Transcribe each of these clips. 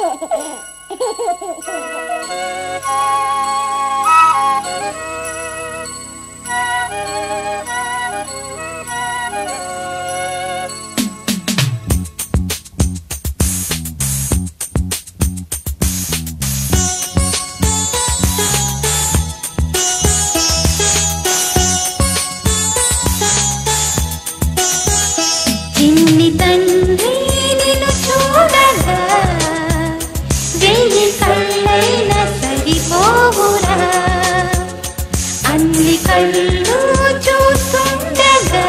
చిన్ని తండ్రి నిన్ను చూడగా వెయ్యి కళ్ళైన సరిపోవురా అన్ని కళ్ళు చూస్తుండగా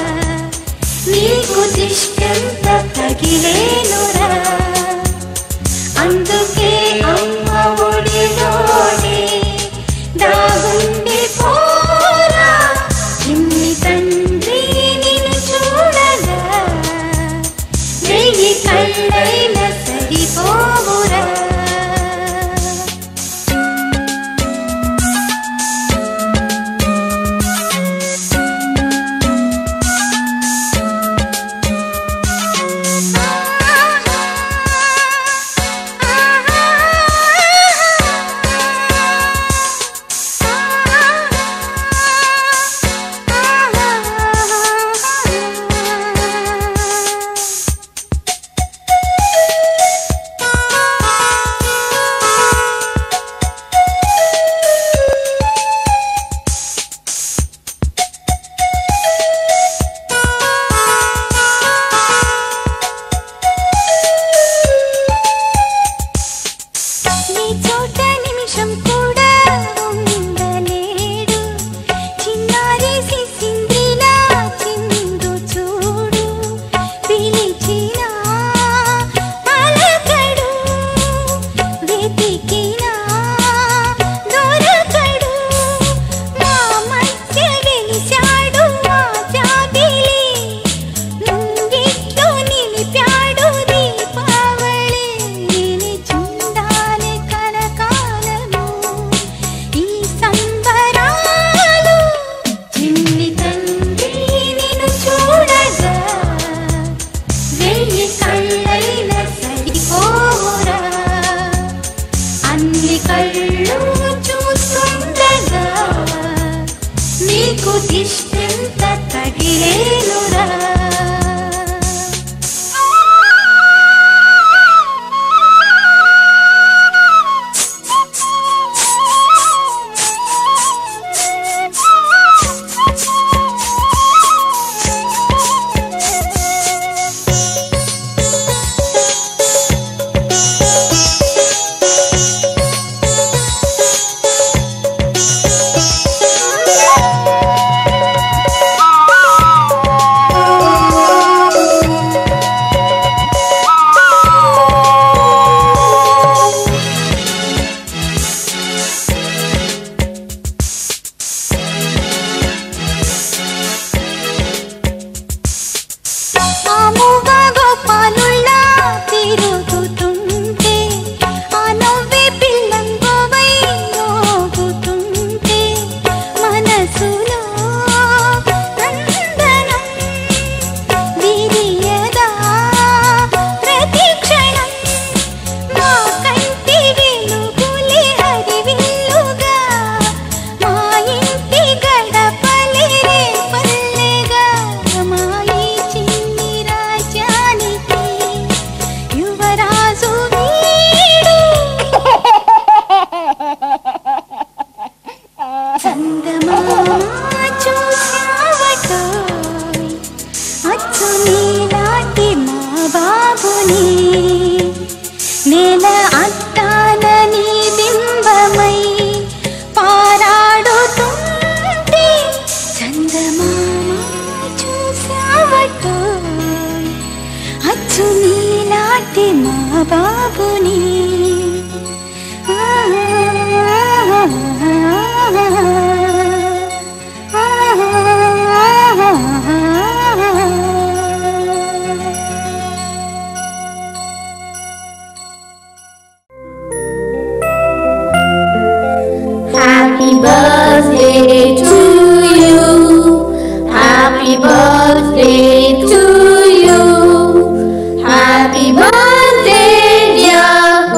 నీకు దిష్టంత తగిలేనురా అందుకే అమ్మ ఒడిలోనే దాగుండి పోరా చిన్ని తండ్రి నిన్ను చూడగా వెయ్యి కళ్ళైన సరిపోవురా నీ చోట నిమిషం కూడా ఉండలేడు చిన్నారి సిసింద్రిలా చిందు చూడు పిలిచినా పలకడు వెతికినా దొరకడు మా మధ్య వెలిశాడు మా జాబిలి ముంగిట్లో నిలిపాడు దీపావళి నిలిచుండాలి కలకాలము ఈ సంబరాలు చిన్ని తండ్రి నిన్ను చూడగా వెయ్యి కళ్ళైన సరిపోరా అన్ని కళ్ళు చూస్తుండగా నీకు దిష్టంత తగిలేనురా మామూగా గోపాలుల్లా తిరుగుతుంటే ఆ నవ్వే పిల్లంగోవై మోగుతుంటే మనసులో నందనం విరియదా ప్రతి క్షణం మా కంటి వెలుగులే హరివిల్లుగా మా ఇంటి గడపలే పల్లెగా మా ఈ చిన్ని రాజ్యానికి యువరాజు వీడు చందమామ చూశావటోయ్ అచ్చు నీలాంటి మా బాబుని నేల అద్దాల నీ బింబమై పారాడుతుంటే చందమామ చూశావటోయ్ అచ్చు నీలాంటి మా బాబుని Happy birthday to you. Happy birthday to you. Happy birthday, dear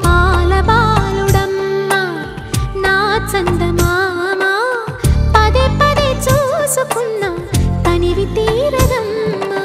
Gopala బాలుడమ్మ నా చందమామ పదే పదే చూసుకున్నా తనివి తీరదమ్మా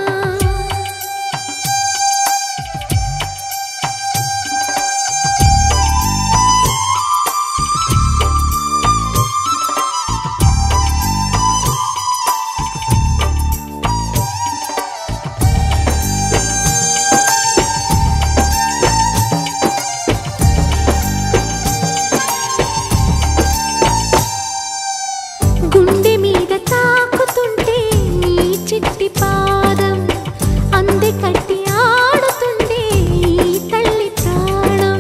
గుండె మీద తాకుతుంటే నీ చిట్టి పాదం అంది కట్టి ఆడుతుండే ఈ తల్లి ప్రాణం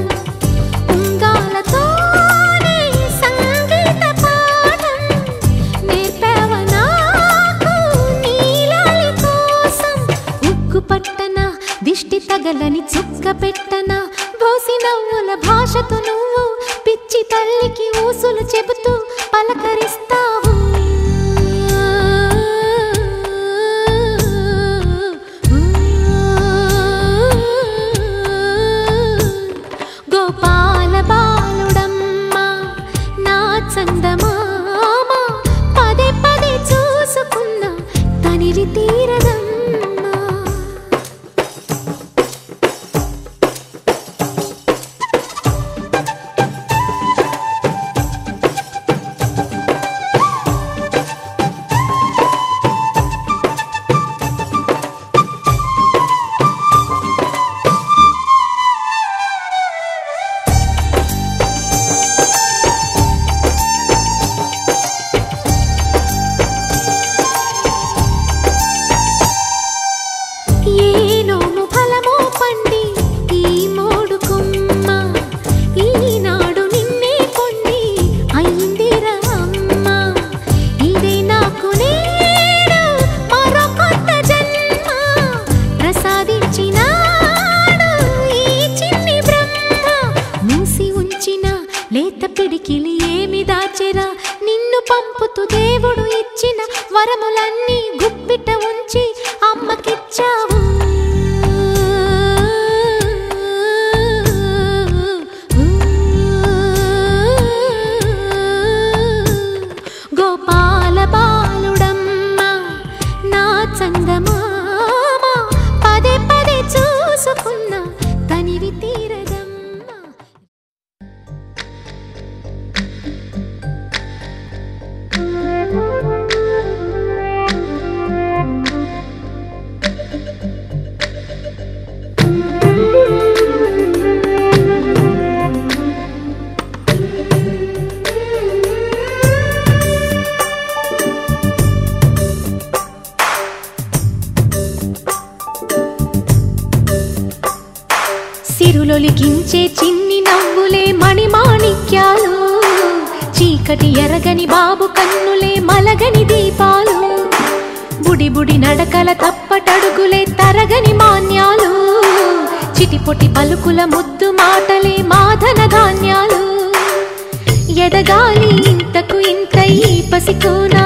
ఉంగాలతోనే సంగీత పాఠం నేర్పావ నాకు నీలాలి కోసం ఉక్కు పట్టన దిష్టి తగలని చుక్క పెట్టన బోసి నవ్వుల భాషతో నువ్వు పిచ్చి తల్లికి ఊసులు చెబుతూ పలకరిస్తావు గోపాల బాలుడమ్మ నా చందమామ పదే పదే చూసుకున్నా తనివి తీరదమ్మా ఏ నోము ఫలమో పండి ఈ మోడు కొమ్మ ఈనాడు నిన్నే కొండి అయిందిరా అమ్మ ఇదే నాకు నేడు మరో కొత్త జన్మ ప్రసాదించినాడు ఈ చిన్ని బ్రహ్మ మూసి ఉంచిన లేత పిడికిలి ఏమి దాచెరా నిన్ను పంపుతూ దేవుడు ఇచ్చిన వరములన్నీ గుప్పిట ఉంచి అమ్మకిచ్చావు గోపాల బాలుడమ్మ నా చందమామ పదే పదే చూసుకున్నా తనివి తీరదమ్మా సిరులొలికించే చిన్ని నవ్వులే మణిమాణిక్యాలు చీకటి ఎరగని బాబు కన్నులే మలగని దీపాలు బుడి బుడి నడకల తప్పటడుగులే తరగని మాన్యాలు చిటిపొటి పలుకుల ముద్దు మాటలే మాధన ధాన్యాలు ఎదగాలి ఇంతకు ఇంత ఈ పసికోనా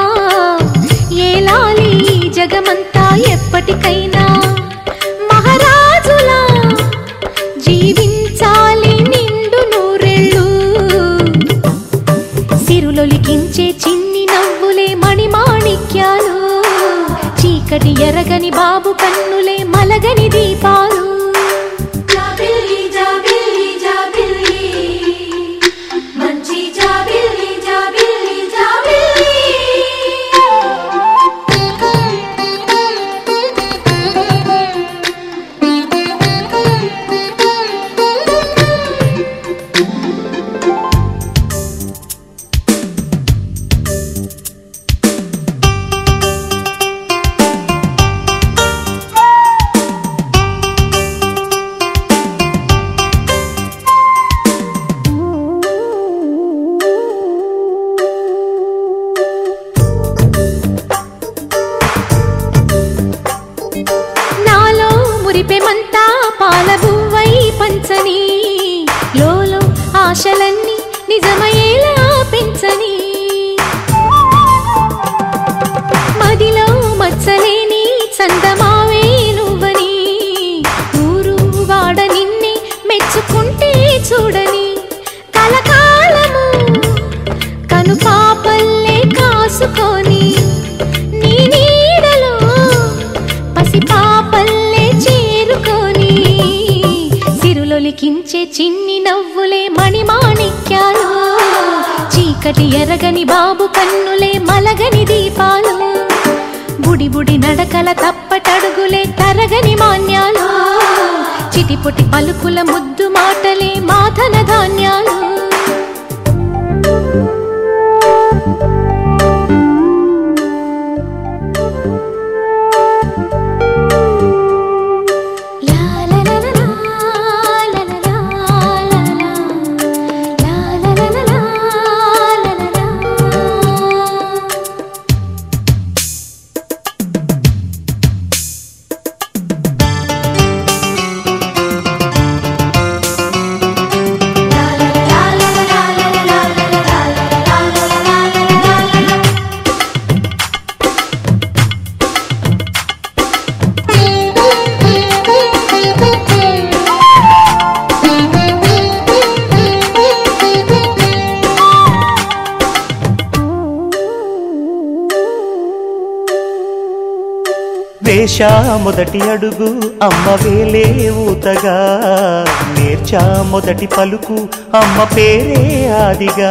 ఏలాలి ఈ జగమంతా ఎప్పటికైనా మహారాజులా జీవించాలి నిండు నూరెళ్ళు సిరులొలికించే చిన్ని నవ్వులే మణిమాణిక్యాలు చీకటి ఎరగని బాబు కన్నులే మలగని దీపాలు జాబిల్లి జాబిల్లి జాబిల్లి మంచి జాబిల్లి జాబిల్లి జాబిల్లి నాలో మురిపెమంతా పాల బువ్వై పంచని లోలో ఆశలన్నీ నిజమయ్యేలా పెంచని మదిలో మచ్చలేని చందమావే నువ్వని ఊరు వాడ నిన్నే మెచ్చుకుంటే నవ్వులే మణిమాణిక్యాలు చీకటి ఎరగని బాబు కన్నులే మలగని దీపాలు బుడి బుడి నడకల తప్పటడుగులే తరగని మాన్యాలు చిటిపుటి పలుకుల ముద్దు మాటలే మాధన ధాన్యాలు లా లా లా లా లా లా లా లా లా. లా లా లా లా లా లా లా లా. వేషా మొదటి అడుగు అమ్మ వేలే ఊతగా నేర్చా మొదటి పలుకు అమ్మ పేరే ఆదిగా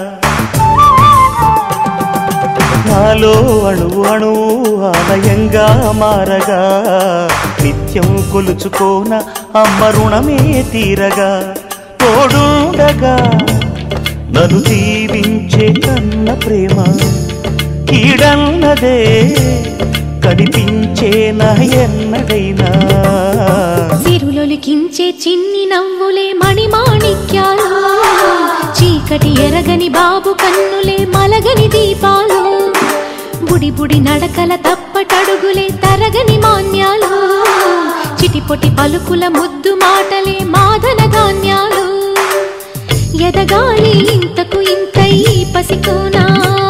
నాలో అణువు అణువు ఆలయంగా మారగా నిత్యం కొలుచుకోన అమ్మ రుణమే తీరగా తోడుండగా నన్ను దీవించే కన్న ప్రేమ కీడన్నదే కనిపించే నా ఎన్నడైనా సిరులొలికించే చిన్ని నవ్వులే మణిమాణిక్యాలు చీకటి ఎరగని బాబు కన్నులే మలగని దీపాలు బుడి బుడి నడకల తప్పటడుగులే తరగని మాన్యాలు చిటిపొటి పలుకుల ముద్దు మాటలే మాదన ధాన్యాలు ఎదగాలి ఇంతకు ఇంతై పసికోనా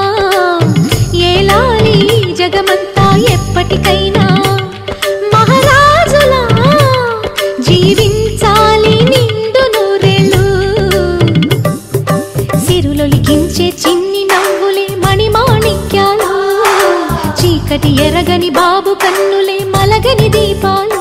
ఏలాలి జగమంతా ఎప్పటికైనా మహారాజులా జీవించాలి నిండు నూరేళ్ళు సిరులొలికించే చిన్ని నవ్వులే మణిమాణిక్యాలు చీకటి ఎరగని బాబు కన్నులే మలగని దీపాలు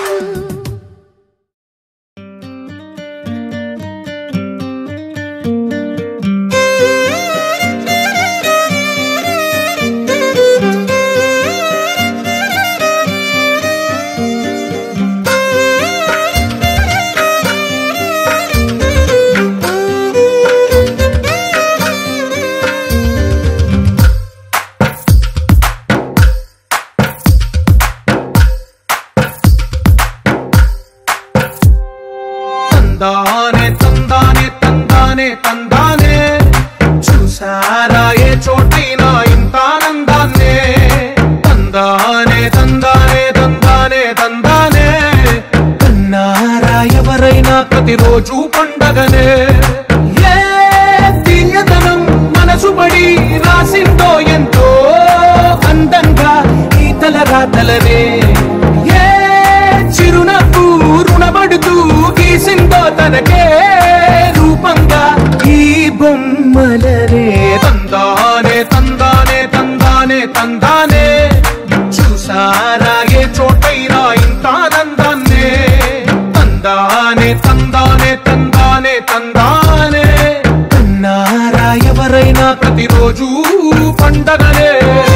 తందానే తందానే తందానే తందానే చూసారా ఏ చోటైనా ఇంత ఆనందాన్నే తందానే తందానే తందానే తందానే కన్నారా ఎవరైనా ప్రతిరోజు పండగనే ఏ తీయదనం మనసు పడి రాసిందో ఎంతో అందంగా ఈ తల రాతలనే ఏ చిరునవ్వు రుణపడుతూ గీసిందో తనకే రూపంగా ఈ బొమ్మలనే తందానే తందానే తందానే తందానే చూసారా ఏ చోటైనా ఇంత ఆనందాన్నే తందానే తందానే తందానే తందానే కన్నారా ఎవరైనా ప్రతిరోజు పండగనే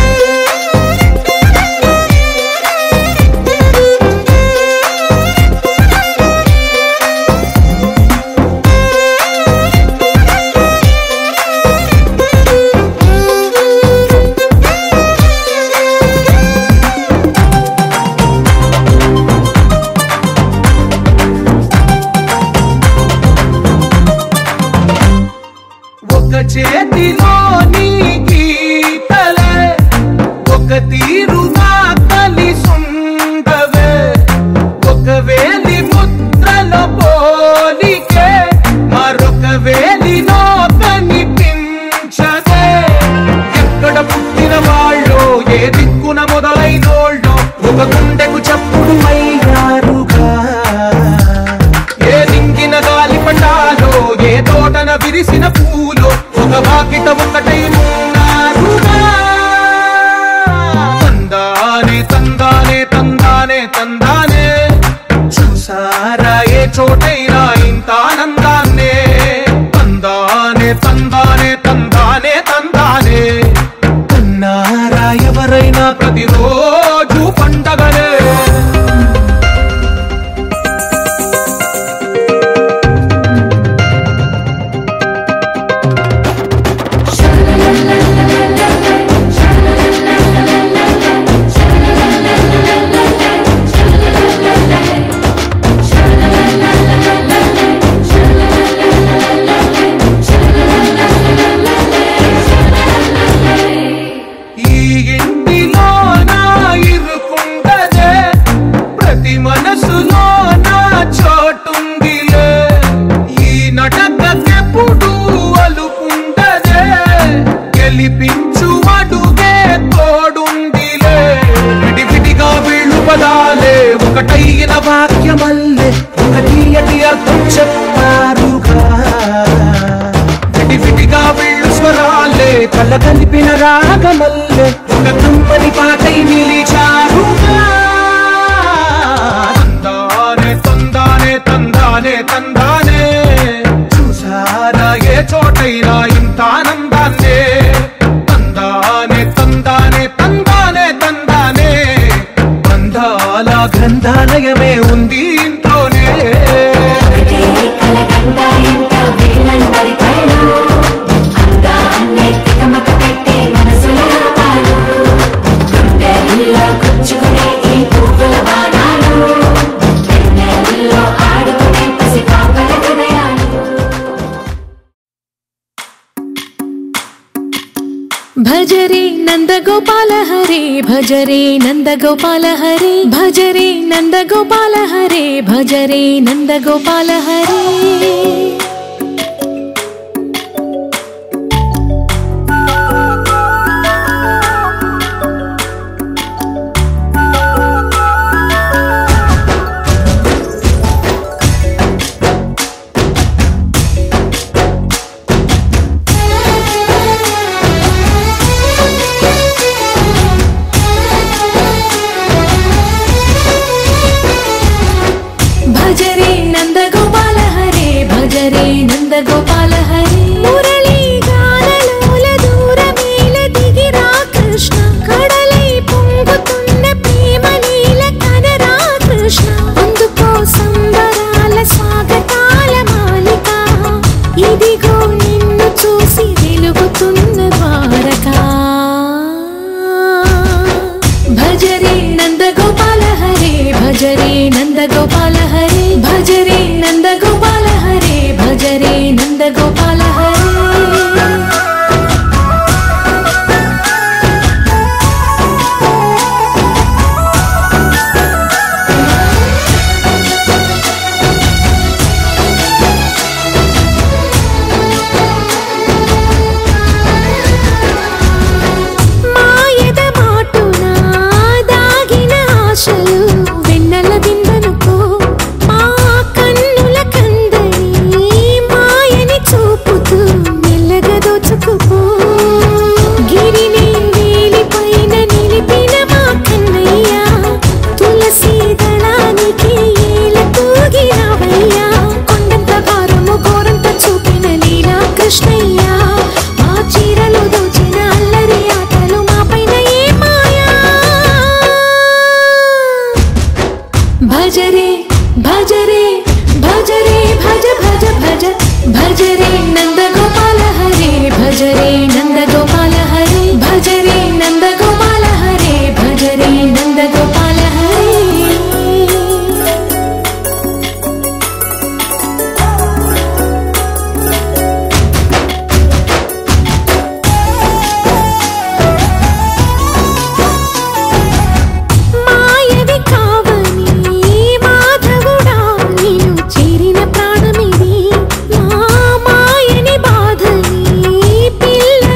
ఒక చేతిలో నీ గీతలే ఒక తీరుగా కలిసుండవే ఒక వేలి ముద్రల పోలికే మరొక వేలిలో కనిపించదే ఎక్కడ పుట్టిన వాళ్ళో ఏ దిక్కున మొదలైనోళ్ళో ఒక గుండెకు చప్పుడు అయ్యారుగా ఏ దింగిన గాలి పటాలో ఏ తోటన విరిసిన పూలో ఒక వాకిట ఒకటై ఉన్నారుగా తందానే తందానే తందానే తందానే చూసారా ఏ చోటైనా ఇంత ఆనందాన్నే ఒకటైన వాక్యమల్లే ఒక తీయటి అర్థం చెప్పారుగా విడివిడిగా వెళ్ళు స్వరాలే కళ్ళ కలిపిన రాగమల్లే ఒక కమ్మని పాటై నిలిచారుగా తందానే తందానే తందానే తందానే చూసారా ఏ చోటైనా ఇంత ఆనందాన్నే తందానే తందానే తందానే తందానే బంధాల గ్రంథాలయమే ఉంది ఇంట్లోనే కలకండ ఎంత వీళ్ళందరి కళ్ళు అందాన్ని తికమక పెట్టే మనసుల పాలు గుండెల్లో గుచ్చుకునే ఈ పువ్వుల బాణాలు వెన్నెల్లో ఆడుకునే పసి పాపల హృదయాలు భజరే నందగోపాల హరే భజరే నందగోపాల హరే భజరే నందగోపాల హరే భజరే నందగోపాల హరే భజరే నందగోపాల హరే భజరే నందగోపాల హరే మురళీ గానలోల దూరమేల దిగిరా కృష్ణ కడలై పొంగుతున్న ప్రేమ నీల కనరా కృష్ణ అందుకో సంబరాల స్వాగతాల మాలిక ఇదిగో నిన్ను చూసి వెలుగుతున్న ద్వారకా భజరే నందగోపాల హరే భజరే నందగోపాల హరే భజరే నందగోపాల హరే భజరే నందగోపాల హరే మాయద మాటున దాగిన ఆశలు వెన్నెల దిందనుకో మా కన్నుల కందని మాయని చూపుతూ మెల్లగా దోచుకుపో గిరిని వేలిపైన నిలిపిన మా కన్నయ్య తులసి దళానికి ఏల తూగినవయ్యా కొండంత భారము గోరంత చూపిన లీలా కృష్ణయ్య మా చీరలు దోచిన అల్లరి ఆటలు మా పైన ఏ మాయా భజరే భజరే భజరే భజ భజ భజ భజరే నందగోపాల హరే భజరే నందగోపాల హరే భజరే నందగోపాల హరే భజరే నందగోపాల హరే మాయవి కావని మాధవుడా నేను చేరిన ప్రాణమిది మా మాయని బాధని పిల్ల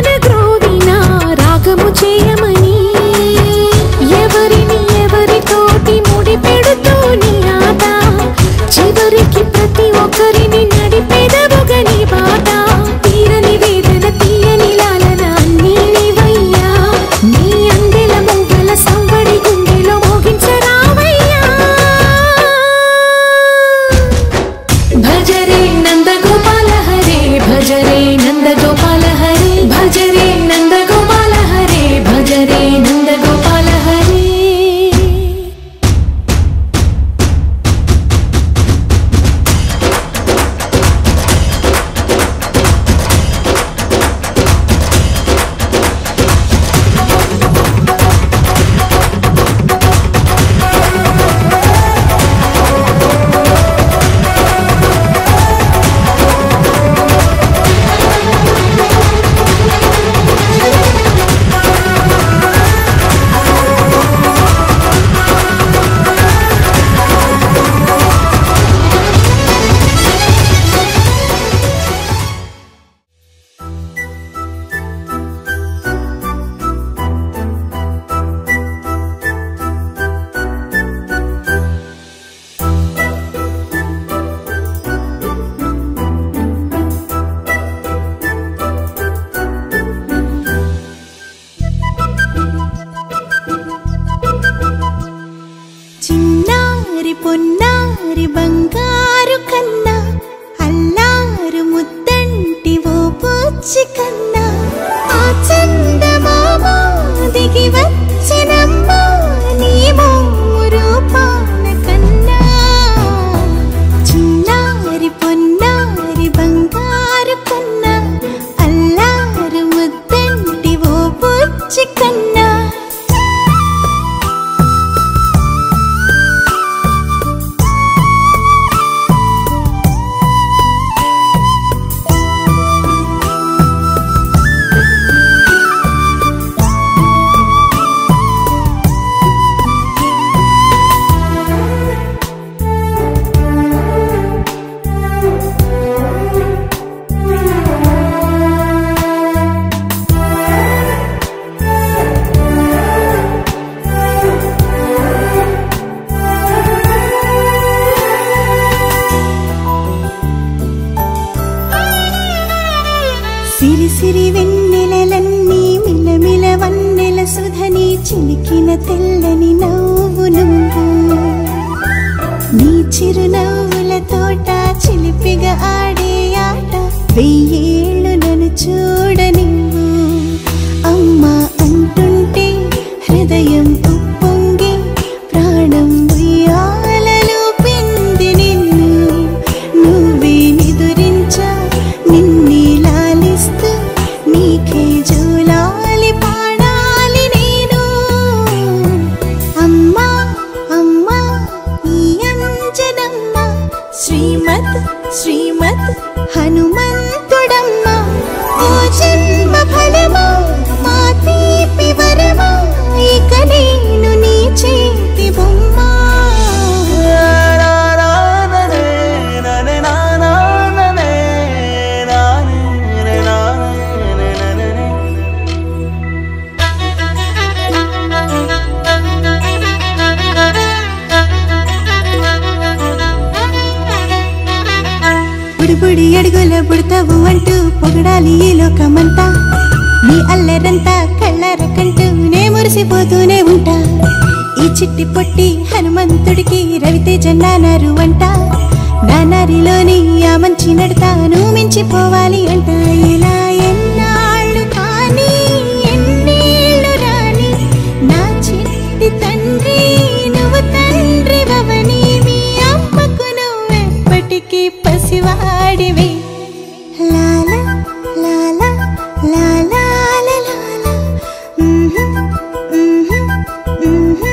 సిరి సిరి వెన్నెలలన్నీ మిలమిల వన్నెల సుధని చిలికిన తెల్లని నవ్వు నువ్వు నీ చిరునవ్వుల తోట చిలిపిగా ఆడే ఆట వెయ్యేళ్ళు నన్ను చూడ నువ్వు అమ్మా అంటుంటే హృదయం ఉప్పొంగి ప్రాణం ఉయ్యాలలో పిండి నిన్ను నువ్వే నిదురించా నిన్నే లాలిస్తూ నీకే జోలాలి పాడాలి నేను అమ్మా అమ్మా ఈ అంజనమ్మ శ్రీమత్ శ్రీమత్ హనుమంతుడమ్మ ఓ జన్మ ఫలమా మా తీపి వరమా ఇక నేను నీ చేతి బొమ్మ బుడిబుడి అడుగుల బుడతావు అంటూ పొగడాలి ఈ లోకమంతా నీ అల్లరంతా కళ్ళరకంటూ నే మురిసిపోతూనే ఉంటా ఈ చిట్టి పొట్టి హనుమంతుడికి రవితేజ నానారు అంట నానారిలోని ఆ మంచి నడతాను మించిపోవాలి అంట ఇలా ఎన్నాళ్ళు కానీ ఎన్నేళ్ళు రాని నా చిట్టి తండ్రి నువ్వు తండ్రి భవని మీ అమ్మకు నువ్వెప్పటికీ పసివాడివి లాల లాల లాల లాల మ్హూ, మ్హూ, మ్హూ.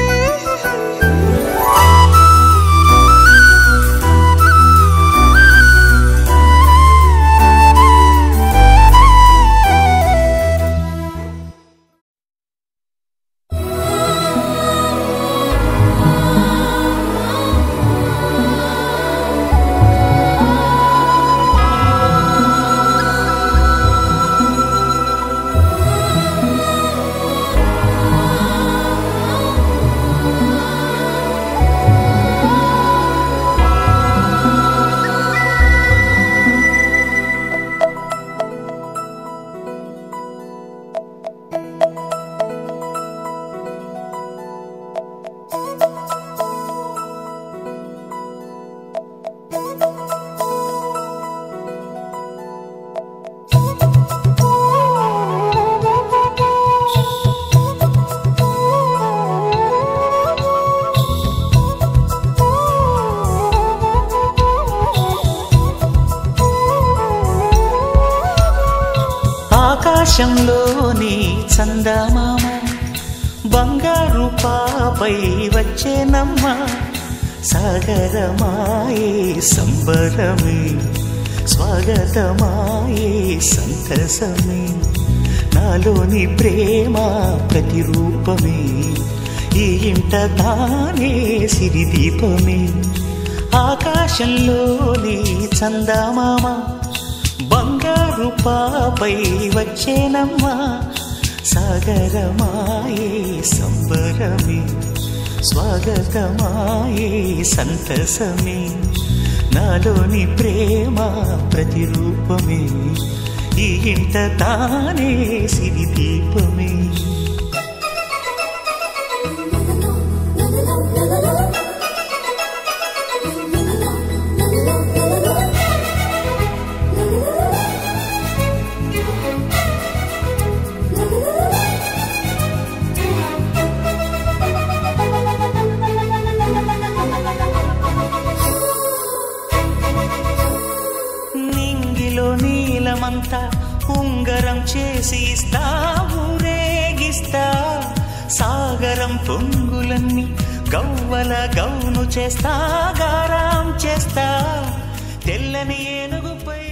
ఆకాశంలోని చందమామ బంగారు పాపై వచ్చేనమ్మ సాగరమాయే సంబరమే స్వాగతమాయే సంతసమే నాలోని ప్రేమ ప్రతిరూపమే ఈ ఇంట తానే సిరిదీపమే ఆకాశంలోని చందమామ బంగారు పాపై వచ్చేనమ్మా సాగరమాయే సంబరమే స్వాగతమాయే సంతసమే నాలోని ప్రేమ ప్రతిరూపమే ఈ ఇంట తానే సిరి దీపమే నింగిలో నీలమంతా ఉంగరం చేసి ఇస్తా ఊరేగిస్తా సాగరం పొంగులన్నీ గవ్వల గౌను చేస్తా గారాం చేస్తా తెల్లని ఏనుగుపై